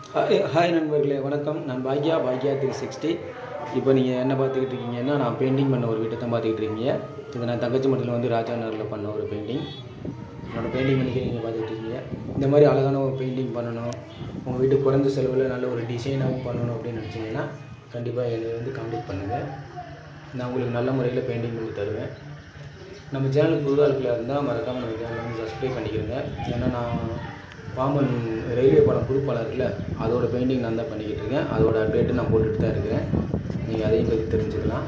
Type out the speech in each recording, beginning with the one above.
hi hi நண்பர்களே வணக்கம் நான் பாக்யா பாக்யா த்ரீ சிக்ஸ்டி இப்போ நீங்கள் என்ன பார்த்துக்கிட்டு இருக்கீங்கன்னா நான் பெயிண்டிங் பண்ண ஒரு வீட்டை தான் பார்த்துக்கிட்டு இருக்கீங்க இது நான் தங்கச்சி மட்டில் வந்து ராஜா நகரில் பண்ண ஒரு பெயிண்டிங் என்னோடய பெயிண்டிங் பண்ணிக்க நீங்கள் பார்த்துக்கிட்டு இருக்கீங்க இந்த மாதிரி அழகான ஒரு பெயிண்டிங் பண்ணணும் உங்கள் வீட்டு குறைந்த செலவில் நல்ல ஒரு டிசைனாகவும் பண்ணணும் அப்படின்னு நினச்சிங்கன்னா கண்டிப்பாக என்னை வந்து காண்டாக்ட் பண்ணுங்கள் நான் உங்களுக்கு நல்ல முறையில் பெயிண்டிங் பண்ணி தருவேன் நம்ம சேனலுக்கு புது ஆட்களாக இருந்தால் மறக்காமல் நம்ம சேனலை வந்து சப்ஸ்கிரைப் பண்ணிக்கிறேங்க ஏன்னா நான் பாம்பன் ரயில்வே பாலம் புது பாலம் இருக்குல்ல அதோட பெயிண்டிங் நான் தான் பண்ணிக்கிட்டு இருக்கேன் அதோட அப்டேட்டு நான் போட்டுட்டு தான் இருக்கிறேன் நீங்கள் அதையும் பற்றி தெரிஞ்சுக்கலாம்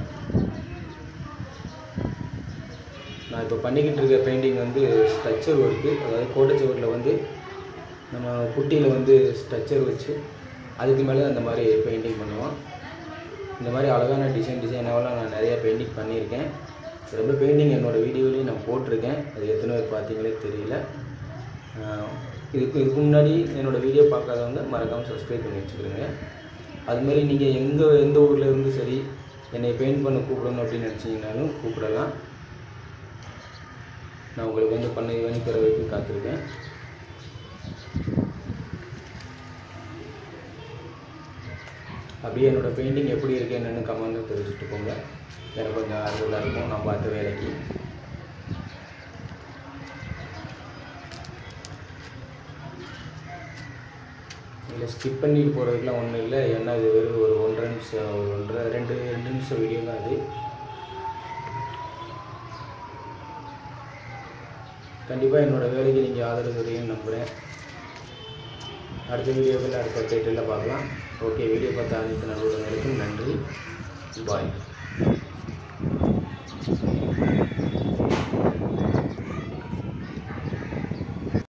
நான் இப்போ பண்ணிக்கிட்டு இருக்க பெயிண்டிங் வந்து ஸ்ட்ரக்சர் ஒர்க்கு அதாவது கோட்டச்சுவரில் வந்து நம்ம குட்டியில் வந்து ஸ்ட்ரக்சர் வச்சு அதுக்கு மேலே அந்த மாதிரி பெயிண்டிங் பண்ணுவோம் இந்த மாதிரி அழகான டிசைன் டிசைனாவெல்லாம் நான் நிறைய பெயிண்டிங் பண்ணியிருக்கேன் ரொம்ப பெயிண்டிங் என்னோடய வீடியோலையும் நான் போட்டிருக்கேன் அது எத்தனை பேர் பார்த்தீங்களே தெரியல ஆஹ் இதுக்கு இதுக்கு முன்னாடி என்னோடய வீடியோ பார்க்காதவங்க மறக்காமல் சப்ஸ்கிரைப் பண்ணி வச்சுக்கிறோங்க அதுமாரி நீங்கள் எங்கே எந்த ஊரில் இருந்து சரி என்னை பெயிண்ட் பண்ண கூப்பிடணும் அப்படின்னு நினச்சிங்கனாலும் கூப்பிடலாம் நான் உங்களுக்கு வந்து பண்ணி பண்ணி தர வரைக்கும் காத்திருக்கேன் அப்படியே என்னோடய பெயிண்டிங் எப்படி இருக்கு என்னென்னு கமெண்ட் தெரிஞ்சுட்டு போங்க எனக்கு கொஞ்சம் ஆர்வலாக இருக்கும் நான் பார்த்த வேலைக்கு இதில் ஸ்கிப் பண்ணிட்டு போகிறதுக்குலாம் ஒன்றும் இல்லை ஏன்னா இது வெறும் ஒரு ஒன்றரை நிமிஷம் ஒரு ஒன்றரை ரெண்டு ரெண்டு நிமிஷம் வீடியோ தான் அது கண்டிப்பாக என்னோடய வேலைக்கு நீங்கள் ஆதரவு தருவீங்கன்னு நம்புகிறேன் அடுத்த வீடியோவில் அடுத்த டேட்டில் பார்க்கலாம் ஓகே வீடியோ பார்த்த அனைத்து நல்லுடங்களுக்கும் நன்றி பாய்